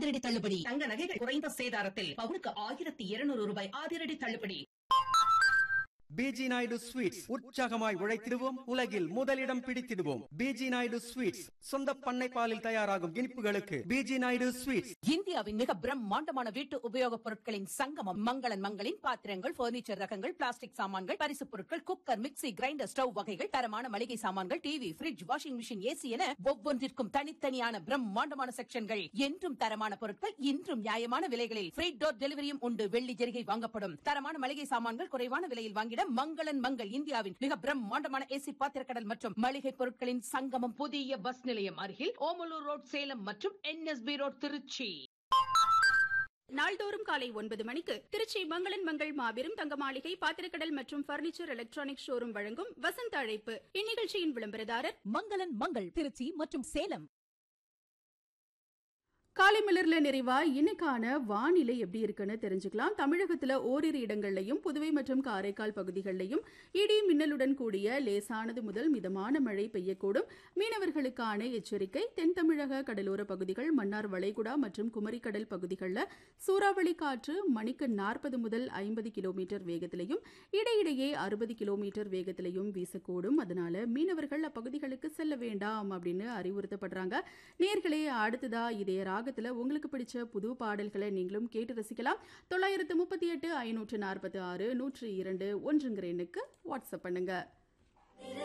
அதிரடி தள்ளுபடி தங்க நகைகள் குறைந்த சேதாரத்தில் பவுனுக்கு ஆயிரத்தி இருநூறு ரூபாய் அதிரடி தள்ளுபடி பிஜி நாயுடு ஸ்வீட்ஸ் உற்சாகமாய் உழைத்திடுவோம் உலகில் முதலிடம் பிடித்திடுவோம் பிஜி நாயுடு ஸ்வீட்ஸ் சொந்த பண்ணை பாலில் தயாராகும் இனிப்புகளுக்கு பிஜி நாயுடு ஸ்வீட்ஸ் இந்தியாவின் மிக பிரம்மாண்டமான வீட்டு உபயோகப் பொருட்களின் சங்கமம் மங்களன் மங்களின் பாத்திரங்கள் பர்னிச்சர் ரகங்கள் பிளாஸ்டிக் சாமான்கள் பரிசுப் பொருட்கள் குக்கர் மிக்ஸி கிரைண்டர் ஸ்டவ் வகைகள் தரமான மளிகை சாமான்கள் TV fridge washing machine AC என ஒவ்வொன்றிற்கும் தனித்தனியான பிரம்மாண்டமான செக்ஷன்கள் என்றும் தரமான பொருட்கள் இன்றும் நியாயமான விலைகளில் ஃப்ரீ டோர் டெலிவரியும் உண்டு வெள்ளி ஜெரிகை வாங்கப்படும் தரமான மளிகை சாமான்கள் குறைவான விலையில் வாங்கிட மங்களன் மங்கள் இந்தியாவின் மிக பிரம்மாண்டமான ஏசி பாத்திரக்கடல் மற்றும் மளிகை பொருட்களின் சங்கமம் புதிய பஸ் நிலையம் அருகில் ஓமலூர் ரோட் சேலம் மற்றும் என்எஸ்பி ரோட் திருச்சி நாள்தோறும் காலை ஒன்பது மணிக்கு திருச்சி மங்களன் மங்கள் மாபெரும் தங்க மாளிகை பாத்திரக்கடல் மற்றும் பர்னிச்சர் எலக்ட்ரானிக் ஷோரூம் வழங்கும் வசந்த அழைப்பு இந்நிகழ்ச்சியின் விளம்பரதாரர் மங்களன் மங்கள் திருச்சி மற்றும் சேலம் காலை மலர்ல நிறைவா இன்னைக்கான வானிலை எப்படி இருக்குன்னு தெரிஞ்சுக்கலாம் தமிழகத்துல ஓரிரு இடங்கள்லையும் புதுவை மற்றும் காரைக்கால் பகுதிகளிலையும் இடி மின்னலுடன் கூடிய லேசானது முதல் மிதமான மழை பெய்யக்கூடும் மீனவர்களுக்கான எச்சரிக்கை தென் தமிழக கடலோர பகுதிகள் மன்னார் வளைகுடா மற்றும் குமரிக்கடல் பகுதிகளில் சூறாவளி காற்று மணிக்கு நாற்பது முதல் ஐம்பது கிலோமீட்டர் வேகத்திலையும் இடையிடையே அறுபது கிலோமீட்டர் வேகத்திலையும் வீசக்கூடும் அதனால மீனவர்கள் அப்பகுதிகளுக்கு செல்ல வேண்டாம் அப்படின்னு அறிவுறுத்தப்படுறாங்க நேர்களே அடுத்ததா இதே ராகத்துல உங்களுக்கு பிடிச்ச புது பாடல்களை நீங்களும் கேட்டு ரசிக்கலாம் தொள்ளாயிரத்து முப்பத்தி எட்டு ஐநூற்று நாற்பத்தி ஆறு நூற்றி இரண்டு ஒன்றுங்கிற எண்ணுக்கு வாட்ஸ்அப் பண்ணுங்க